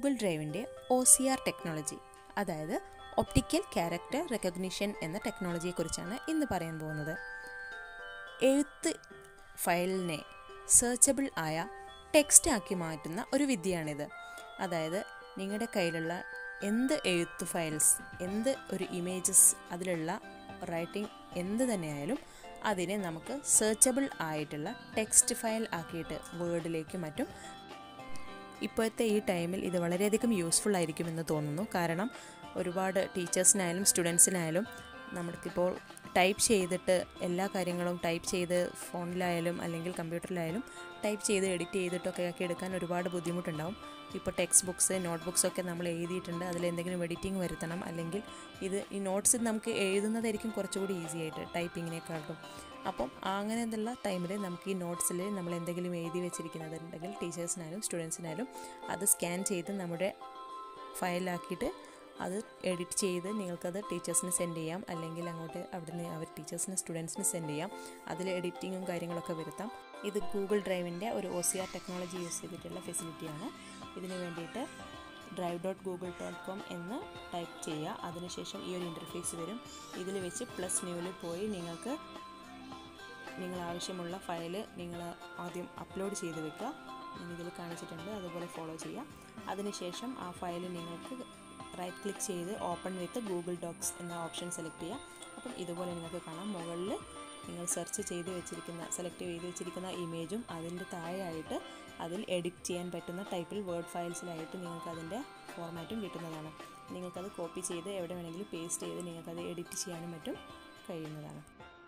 Google ഡ്രൈവിൻ്റെ O C R technology അതായത് optical character recognition എന്ന ടെക്നോളജിയെക്കുറിച്ചാണ് ഇന്ന് പറയാൻ പോകുന്നത് എഴുത്ത് ഫയലിനെ സെർച്ചബിൾ ആയ ടെക്സ്റ്റ് ആക്കി മാറ്റുന്ന ഒരു വിദ്യയാണിത് അതായത് നിങ്ങളുടെ കയ്യിലുള്ള എന്ത് എഴുത്ത് ഫയൽസ് എന്ത് ഒരു ഇമേജസ് അതിലുള്ള റൈറ്റിംഗ് എന്ത് തന്നെയായാലും അതിനെ നമുക്ക് സെർച്ചബിൾ ആയിട്ടുള്ള ടെക്സ്റ്റ് ഫയൽ ആക്കിയിട്ട് വേർഡിലേക്കും മറ്റും ഇപ്പോഴത്തെ ഈ ടൈമിൽ ഇത് വളരെയധികം യൂസ്ഫുൾ ആയിരിക്കുമെന്ന് തോന്നുന്നു കാരണം ഒരുപാട് ടീച്ചേഴ്സിനായാലും സ്റ്റുഡൻസിനായാലും നമുക്കിപ്പോൾ ടൈപ്പ് ചെയ്തിട്ട് എല്ലാ കാര്യങ്ങളും ടൈപ്പ് ചെയ്ത് ഫോണിലായാലും അല്ലെങ്കിൽ കമ്പ്യൂട്ടറിലായാലും ടൈപ്പ് ചെയ്ത് എഡിറ്റ് ചെയ്തിട്ടൊക്കെ ആക്കി എടുക്കാൻ ഒരുപാട് ബുദ്ധിമുട്ടുണ്ടാവും ഇപ്പോൾ ടെക്സ്റ്റ് ബുക്സ് നോട്ട് ബുക്സ് ഒക്കെ നമ്മൾ എഴുതിയിട്ടുണ്ട് അതിൽ എന്തെങ്കിലും എഡിറ്റിംഗ് വരുത്തണം അല്ലെങ്കിൽ ഇത് ഈ നോട്ട്സ് നമുക്ക് എഴുതുന്നതായിരിക്കും കുറച്ചുകൂടി ഈസി ആയിട്ട് ടൈപ്പിങ്ങിനേക്കാളും അപ്പം അങ്ങനെയുള്ള ടൈമിൽ നമുക്ക് ഈ നോട്ട്സിൽ നമ്മൾ എന്തെങ്കിലും എഴുതി വെച്ചിരിക്കുന്നതുണ്ടെങ്കിൽ ടീച്ചേഴ്സിനായാലും സ്റ്റുഡൻസിനായാലും അത് സ്കാൻ ചെയ്ത് നമ്മുടെ ഫയലാക്കിയിട്ട് അത് എഡിറ്റ് ചെയ്ത് നിങ്ങൾക്കത് ടീച്ചേഴ്സിന് സെൻഡ് ചെയ്യാം അല്ലെങ്കിൽ അങ്ങോട്ട് അവിടുന്ന് അവർ ടീച്ചേഴ്സിന് സ്റ്റുഡൻസിന് സെൻഡ് ചെയ്യാം അതിൽ എഡിറ്റിങ്ങും കാര്യങ്ങളൊക്കെ വരുത്താം ഇത് ഗൂഗിൾ ഡ്രൈവിൻ്റെ ഒരു O C R technology use ചെയ്തിട്ടുള്ള ഫെസിലിറ്റിയാണ് ഇതിന് വേണ്ടിയിട്ട് drive dot Google dot com എന്ന് ടൈപ്പ് ചെയ്യുക അതിനുശേഷം ഈ ഒരു ഇൻ്റർഫേസ് വരും ഇതിൽ വെച്ച് പ്ലസ് ന്യൂവിൽ പോയി നിങ്ങൾക്ക് നിങ്ങൾ ആവശ്യമുള്ള ഫയൽ നിങ്ങൾ ആദ്യം അപ്ലോഡ് ചെയ്ത് വെക്കുക ഞാൻ ഇതിൽ കാണിച്ചിട്ടുണ്ട് അതുപോലെ ഫോളോ ചെയ്യാം അതിനുശേഷം ആ ഫയൽ നിങ്ങൾക്ക് റൈറ്റ് ക്ലിക്ക് ചെയ്ത് ഓപ്പൺ വിത്ത് ഗൂഗിൾ ഡോക്സ് എന്ന ഓപ്ഷൻ സെലക്ട് ചെയ്യുക അപ്പം ഇതുപോലെ നിങ്ങൾക്ക് കാണാം മുകളിൽ നിങ്ങൾ സെർച്ച് ചെയ്ത് വെച്ചിരിക്കുന്ന സെലക്ട് ചെയ്ത് വെച്ചിരിക്കുന്ന ഇമേജും അതിൻ്റെ താഴെയായിട്ട് അതിൽ എഡിറ്റ് ചെയ്യാൻ പറ്റുന്ന ടൈപ്പിൽ വേർഡ് ഫയൽസിലായിട്ട് നിങ്ങൾക്ക് അതിൻ്റെ ഫോർമാറ്റും കിട്ടുന്നതാണ് നിങ്ങൾക്കത് കോപ്പി ചെയ്ത് എവിടെ വേണമെങ്കിലും പേസ്റ്റ് ചെയ്ത് നിങ്ങൾക്കത് എഡിറ്റ് ചെയ്യാനും മറ്റും കഴിയുന്നതാണ്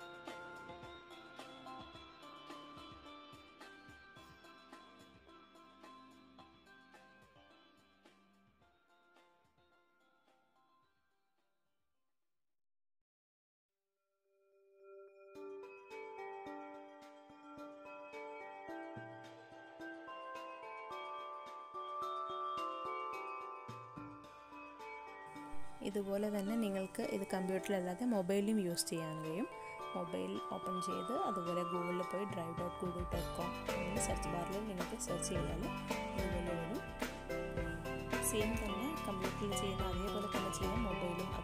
ഇതുപോലെ തന്നെ നിങ്ങൾക്ക് ഇത് കമ്പ്യൂട്ടറിലല്ലാതെ മൊബൈലിലും യൂസ് ചെയ്യാൻ കഴിയും മൊബൈൽ ഓപ്പൺ ചെയ്ത് അതുപോലെ ഗൂഗിളിൽ പോയി drive dot Google dot com എന്ന് സെർച്ച് ബാറിൽ നിങ്ങൾക്ക് സെർച്ച് ചെയ്താൽ ഇതുപോലെ വരും സെയിം തന്നെ കമ്പ്യൂട്ടറിൽ ചെയ്യുന്ന അതേപോലെ തന്നെ ചെയ്യാം മൊബൈലും